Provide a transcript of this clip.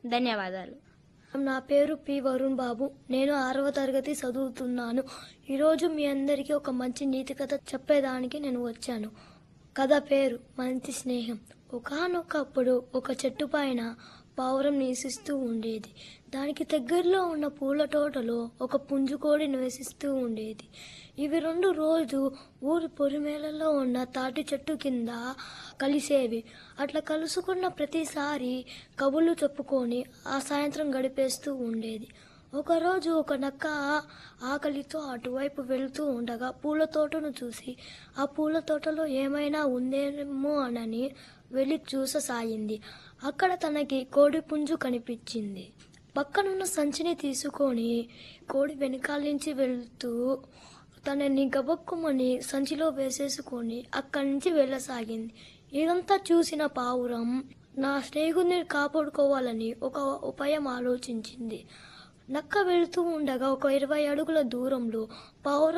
ధన్యవాదాలు నా పేరు పి వరుణ్ బాబు నేను ఆరవ తరగతి చదువుతున్నాను ఈరోజు మీ అందరికీ ఒక మంచి నీతి కథ చెప్పేదానికి నేను వచ్చాను కథ పేరు మంచి స్నేహం ఒకానొకప్పుడు ఒక చెట్టు పైన పావురం నివసిస్తూ ఉండేది దానికి దగ్గరలో ఉన్న పూల తోటలో ఒక పుంజుకోడి నివసిస్తూ ఉండేది ఇవి రెండు రోజు ఊరి పొరిమేలలో ఉన్న తాటి చెట్టు కింద కలిసేవి అట్లా కలుసుకున్న ప్రతిసారి కబుర్లు చెప్పుకొని ఆ సాయంత్రం గడిపేస్తూ ఉండేది ఒకరోజు ఒక నక్క ఆకలితో అటువైపు వెళుతూ ఉండగా పూల తోటను చూసి ఆ పూల తోటలో ఏమైనా ఉందేమో అనని వెళ్ళి చూససాగింది అక్కడ తనకి కోడి పుంజు కనిపించింది పక్కనున్న సంచిని తీసుకొని కోడి వెనకాల నుంచి వెళ్తూ తనని గబక్కుమని సంచిలో వేసేసుకొని అక్కడి నుంచి వెళ్ళసాగింది ఇదంతా చూసిన పావురం నా స్నేహితుడిని కాపాడుకోవాలని ఒక ఉపాయం ఆలోచించింది నక్క వెళుతూ ఉండగా ఒక ఇరవై అడుగుల దూరంలో పావురం